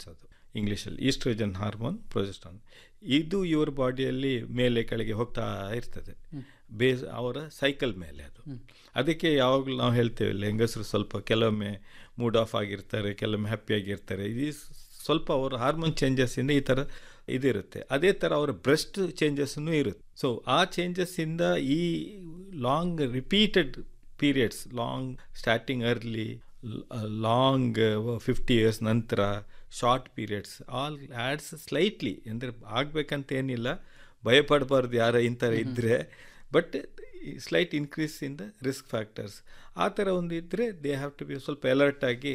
Hormones ಅದು ಇಂಗ್ಲೀಷಲ್ಲಿ oestrogen hormone progesterone ಇದು ಇವ್ರ ಬಾಡಿಯಲ್ಲಿ ಮೇಲೆ ಕೆಳಗೆ ಹೋಗ್ತಾ ಇರ್ತದೆ ಬೇಸ್ ಅವರ ಸೈಕಲ್ ಮೇಲೆ ಅದು ಅದಕ್ಕೆ ಯಾವಾಗಲೂ ನಾವು ಹೇಳ್ತೇವೆ ಹೆಂಗಸರು ಸ್ವಲ್ಪ ಕೆಲವೊಮ್ಮೆ ಮೂಡ್ ಆಫ್ ಆಗಿರ್ತಾರೆ ಕೆಲವೊಮ್ಮೆ ಹ್ಯಾಪಿ ಆಗಿರ್ತಾರೆ ಇದು ಸ್ವಲ್ಪ ಅವರ ಹಾರ್ಮೋನ್ ಚೇಂಜಸ್ಸಿಂದ ಈ ಥರ ಇದಿರುತ್ತೆ ಅದೇ ಥರ ಅವರ ಬ್ರೆಸ್ಟ್ ಚೇಂಜಸ್ಸೂ ಇರುತ್ತೆ ಸೊ ಆ ಚೇಂಜಸ್ಸಿಂದ ಈ long repeated periods long starting early long fifty years ನಂತರ short periods all ads slightly ಅಂದರೆ ಆಗಬೇಕಂತ ಏನಿಲ್ಲ ಭಯಪಡಬಾರ್ದು ಯಾರ ಇಂಥರ ಇದ್ದರೆ but slight increase in the risk factors ಆ ಥರ ಒಂದು ಇದ್ದರೆ ದೇ ಹ್ಯಾವ್ ಟು ಬಿ ಸ್ವಲ್ಪ ಅಲರ್ಟ್ ಆಗಿ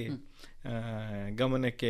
ಗಮನಕ್ಕೆ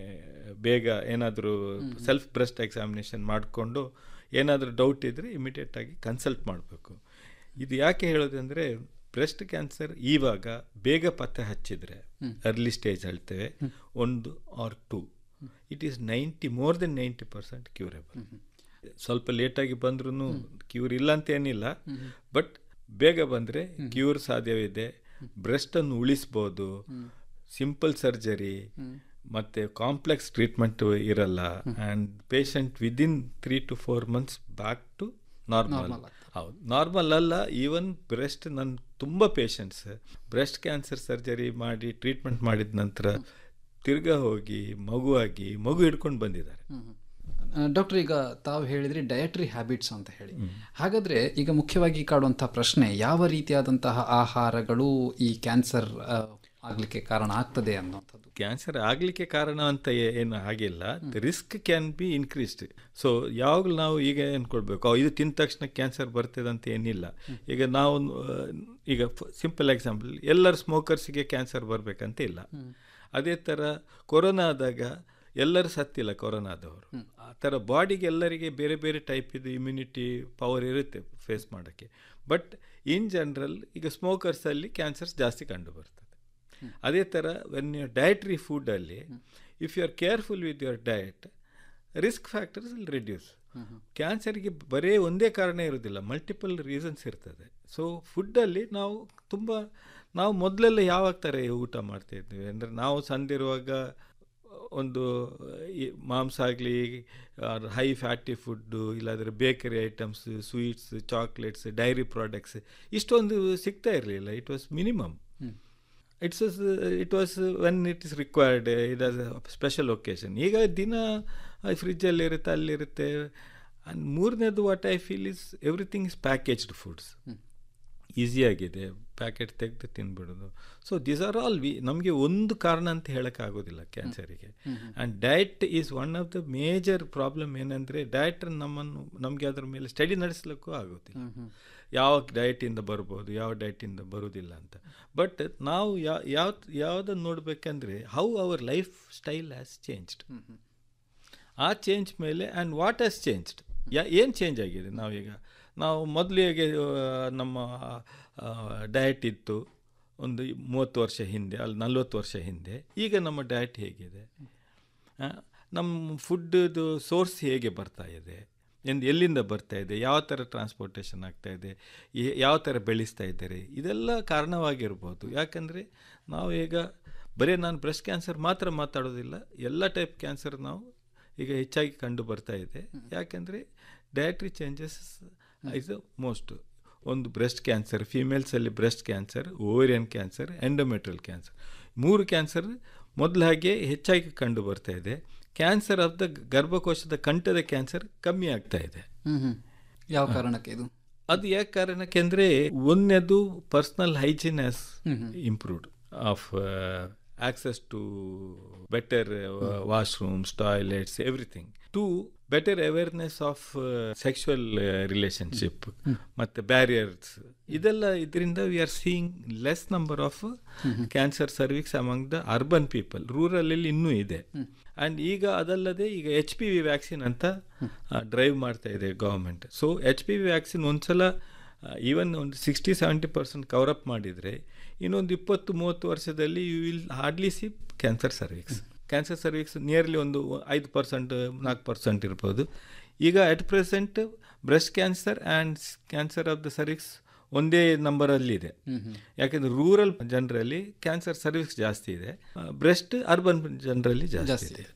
ಬೇಗ ಏನಾದರೂ ಸೆಲ್ಫ್ ಬ್ರೆಸ್ಟ್ ಎಕ್ಸಾಮಿನೇಷನ್ ಮಾಡಿಕೊಂಡು ಏನಾದರೂ ಡೌಟ್ ಇದ್ದರೆ ಇಮಿಡಿಯೇಟಾಗಿ ಕನ್ಸಲ್ಟ್ ಮಾಡಬೇಕು ಇದು ಯಾಕೆ ಹೇಳೋದಂದರೆ ಬ್ರೆಸ್ಟ್ ಕ್ಯಾನ್ಸರ್ ಇವಾಗ ಬೇಗ ಪತ್ತೆ ಹಚ್ಚಿದರೆ ಅರ್ಲಿ ಸ್ಟೇಜ್ ಹೇಳ್ತೇವೆ ಒಂದು or two it is ninety more than ninety percent curable ಸ್ವಲ್ಪ ಲೇಟಾಗಿ ಬಂದ್ರೂ ಕ್ಯೂರ್ ಇಲ್ಲ ಅಂತ ಏನಿಲ್ಲ ಬಟ್ ಬೇಗ ಬಂದರೆ ಕ್ಯೂರ್ ಸಾಧ್ಯವಿದೆ ಬ್ರೆಸ್ಟನ್ನು ಉಳಿಸ್ಬೋದು ಸಿಂಪಲ್ ಸರ್ಜರಿ ಮತ್ತು ಕಾಂಪ್ಲೆಕ್ಸ್ ಟ್ರೀಟ್ಮೆಂಟ್ ಇರಲ್ಲ and patient within three to four months back to normal ಹೌದು ನಾರ್ಮಲ್ ಅಲ್ಲ ಈವನ್ ಬ್ರೆಸ್ಟ್ ನನ್ನ ತುಂಬ ಪೇಷಂಟ್ಸ್ ಬ್ರೆಸ್ಟ್ ಕ್ಯಾನ್ಸರ್ ಸರ್ಜರಿ ಮಾಡಿ ಟ್ರೀಟ್ಮೆಂಟ್ ಮಾಡಿದ ನಂತರ ತಿರ್ಗಾ ಹೋಗಿ ಮಗುವಾಗಿ ಮಗು ಹಿಡ್ಕೊಂಡು ಬಂದಿದ್ದಾರೆ ಡಾಕ್ಟರ್ ಈಗ ತಾವು ಹೇಳಿದ್ರಿ ಡಯಟ್ರಿ ಹ್ಯಾಬಿಟ್ಸ್ ಅಂತ ಹೇಳಿ ಹಾಗಾದ್ರೆ ಈಗ ಮುಖ್ಯವಾಗಿ ಕಾಡುವಂಥ ಪ್ರಶ್ನೆ ಯಾವ ರೀತಿಯಾದಂತಹ ಆಹಾರಗಳು ಈ ಕ್ಯಾನ್ಸರ್ ಆಗಲಿಕ್ಕೆ ಕಾರಣ ಆಗ್ತದೆ ಅನ್ನುವಂಥದ್ದು ಕ್ಯಾನ್ಸರ್ ಆಗಲಿಕ್ಕೆ ಕಾರಣ ಅಂತ ಏನು ಹಾಗಿಲ್ಲ risk can be increased so ಯಾವಾಗಲೂ ನಾವು ಈಗ ಅನ್ಕೊಳ್ಬೇಕು ಇದು ತಿಂದ ತಕ್ಷಣ ಕ್ಯಾನ್ಸರ್ ಬರ್ತದೆ ಅಂತ ಏನಿಲ್ಲ ಈಗ ನಾವು ಈಗ ಸಿಂಪಲ್ ಎಕ್ಸಾಂಪಲ್ ಎಲ್ಲರ ಸ್ಮೋಕರ್ಸ್ಗೆ ಕ್ಯಾನ್ಸರ್ ಬರಬೇಕಂತ ಇಲ್ಲ ಅದೇ ಥರ ಕೊರೋನಾ ಆದಾಗ ಎಲ್ಲರೂ ಸತ್ತಿಲ್ಲ ಕೊರೋನಾದವರು ಆ ಥರ ಬಾಡಿಗೆ ಎಲ್ಲರಿಗೆ ಬೇರೆ ಬೇರೆ ಟೈಪ್ ಇದು ಇಮ್ಯುನಿಟಿ ಪವರ್ ಇರುತ್ತೆ ಫೇಸ್ ಮಾಡೋಕ್ಕೆ ಬಟ್ ಇನ್ ಜನರಲ್ ಈಗ ಸ್ಮೋಕರ್ಸಲ್ಲಿ ಕ್ಯಾನ್ಸರ್ಸ್ ಜಾಸ್ತಿ ಕಂಡು ಬರ್ತದೆ ಅದೇ ಥರ ವೆನ್ ಯುವರ್ ಡಯಟ್ರಿ ಫುಡ್ಡಲ್ಲಿ if you are careful with your diet risk factors will reduce ಕ್ಯಾನ್ಸರ್ಗೆ ಬರೀ ಒಂದೇ ಕಾರಣ ಇರೋದಿಲ್ಲ ಮಲ್ಟಿಪಲ್ ರೀಸನ್ಸ್ ಇರ್ತದೆ ಸೊ ಫುಡ್ಡಲ್ಲಿ ನಾವು ತುಂಬ ನಾವು ಮೊದಲೆಲ್ಲ ಯಾವಾಗ ಥರ ಊಟ ಮಾಡ್ತಾಯಿದ್ವಿ ಅಂದರೆ ನಾವು ಸಂದಿರುವಾಗ ಒಂದು ಮಾಂಸ ಆಗಲಿ ಹೈ ಫ್ಯಾಟಿ ಫುಡ್ಡು ಇಲ್ಲಾಂದರೆ bakery items sweets chocolates dairy products ಇಷ್ಟೊಂದು ಸಿಗ್ತಾ ಇರಲಿಲ್ಲ it was minimum it's it was when it is required it as special occasion ಈಗ ದಿನ ಫ್ರಿಜ್ಜಲ್ಲಿರುತ್ತೆ ಅಲ್ಲಿರುತ್ತೆ ಆ್ಯಂಡ್ ಮೂರನೇದು what I feel is everything is packaged foods ಈಸಿಯಾಗಿದೆ ಪ್ಯಾಕೆಟ್ ತೆಗೆದು ತಿನ್ಬಿಡೋದು so this are all we ನಮಗೆ ಒಂದು ಕಾರಣ ಅಂತ ಹೇಳೋಕ್ಕಾಗೋದಿಲ್ಲ ಕ್ಯಾನ್ಸರಿಗೆ and diet is one of the major problem ಏನಂದರೆ ಡಯಟ್ ನಮ್ಮನ್ನು ನಮಗೆ ಅದ್ರ ಮೇಲೆ ಸ್ಟಡಿ ನಡೆಸಲಿಕ್ಕೂ ಆಗೋದಿಲ್ಲ ಯಾವ ಡಯಟಿಂದ ಬರ್ಬೋದು ಯಾವ ಡಯಟಿಂದ ಬರೋದಿಲ್ಲ ಅಂತ ಬಟ್ ನಾವು ಯಾವ ಯಾವ ಯಾವುದನ್ನು ನೋಡಬೇಕಂದ್ರೆ how our life style has changed ಆ ಚೇಂಜ್ ಮೇಲೆ ಆ್ಯಂಡ್ ವಾಟ್ ಹ್ಯಾಸ್ ಚೇಂಜ್ಡ್ ಯಾ ಏನು ಚೇಂಜ್ ಆಗಿದೆ ನಾವೀಗ ನಾವು ಮೊದಲಿಗೆ ನಮ್ಮ ಡಯಟ್ ಇತ್ತು ಒಂದು ಮೂವತ್ತು ವರ್ಷ ಹಿಂದೆ ಅಲ್ಲಿ ನಲ್ವತ್ತು ವರ್ಷ ಹಿಂದೆ ಈಗ ನಮ್ಮ ಡಯಟ್ ಹೇಗಿದೆ ನಮ್ಮ ಫುಡ್ದು ಸೋರ್ಸ್ ಹೇಗೆ ಬರ್ತಾ ಇದೆ ಎಂದು ಎಲ್ಲಿಂದ ಬರ್ತಾ ಇದೆ ಯಾವ ಥರ ಟ್ರಾನ್ಸ್ಪೋರ್ಟೇಷನ್ ಆಗ್ತಾ ಇದೆ ಯಾವ ಥರ ಬೆಳೆಸ್ತಾ ಇದ್ದಾರೆ ಇದೆಲ್ಲ ಕಾರಣವಾಗಿರ್ಬೋದು ಯಾಕಂದರೆ ನಾವು ಈಗ ಬರೀ ನಾನು ಬ್ರೆಸ್ಟ್ ಕ್ಯಾನ್ಸರ್ ಮಾತ್ರ ಮಾತಾಡೋದಿಲ್ಲ ಎಲ್ಲ ಟೈಪ್ ಕ್ಯಾನ್ಸರ್ ನಾವು ಈಗ ಹೆಚ್ಚಾಗಿ ಕಂಡು ಬರ್ತಾ ಇದೆ ಯಾಕೆಂದರೆ ಡಯಟ್ರಿ ಚೇಂಜಸ್ ಇಸ್ ಮೋಸ್ಟ್ ಒಂದು ಬ್ರೆಸ್ಟ್ ಕ್ಯಾನ್ಸರ್ ಫಿಮೇಲ್ಸಲ್ಲಿ breast cancer ovarian cancer endometrial cancer ಮೂರು ಕ್ಯಾನ್ಸರ್ ಮೊದಲ ಹಾಗೆ ಹೆಚ್ಚಾಗಿ ಕಂಡು ಬರ್ತಾ ಇದೆ ಕ್ಯಾನ್ಸರ್ ಆಫ್ ದ ಗರ್ಭಕೋಶದ ಕಂಠದ ಕ್ಯಾನ್ಸರ್ ಕಮ್ಮಿ ಆಗ್ತಾ ಇದೆ ಯಾವ ಕಾರಣಕ್ಕೆ ಇದು ಅದು ಯಾಕೆ ಕಾರಣಕ್ಕೆ ಅಂದರೆ ಒಂದನೇದು personal hygiene has improved of access to better uh, washrooms, toilets, everything. Two, better awareness of uh, sexual uh, relationship ಮತ್ತು ಬ್ಯಾರಿಯರ್ಸ್ ಇದೆಲ್ಲ ಇದರಿಂದ we are seeing less number of cancer cervix among the urban people ರೂರಲಲ್ಲಿ ಇನ್ನೂ ಇದೆ and ಈಗ ಅದಲ್ಲದೆ ಈಗ H P V vaccine ಅಂತ ಡ್ರೈವ್ ಮಾಡ್ತಾ ಇದೆ government so H P V vaccine ಒಂದ್ಸಲ ಈವನ್ ಒಂದು ಸಿಕ್ಸ್ಟಿ ಸೆವೆಂಟಿ ಪರ್ಸೆಂಟ್ ಕವರಪ್ ಮಾಡಿದರೆ ಇನ್ನೊಂದು ಇಪ್ಪತ್ತು ಮೂವತ್ತು ವರ್ಷದಲ್ಲಿ you will hardly see cancer cervix cancer cervix nearly ಒಂದು ಐದು ಪರ್ಸೆಂಟ್ ನಾಲ್ಕು ಪರ್ಸೆಂಟ್ ಇರ್ಬೋದು ಈಗ at present breast cancer and cancer of the cervix ಒಂದೇ ನಂಬರಲ್ಲಿದೆ ಯಾಕೆಂದರೆ ರೂರಲ್ ಜನರಲ್ಲಿ ಕ್ಯಾನ್ಸರ್ ಸರ್ವಿಕ್ಸ್ ಜಾಸ್ತಿ ಇದೆ ಬ್ರೆಸ್ಟ್ ಅರ್ಬನ್ ಜನರಲ್ಲಿ ಜಾಸ್ತಿ ಇದೆ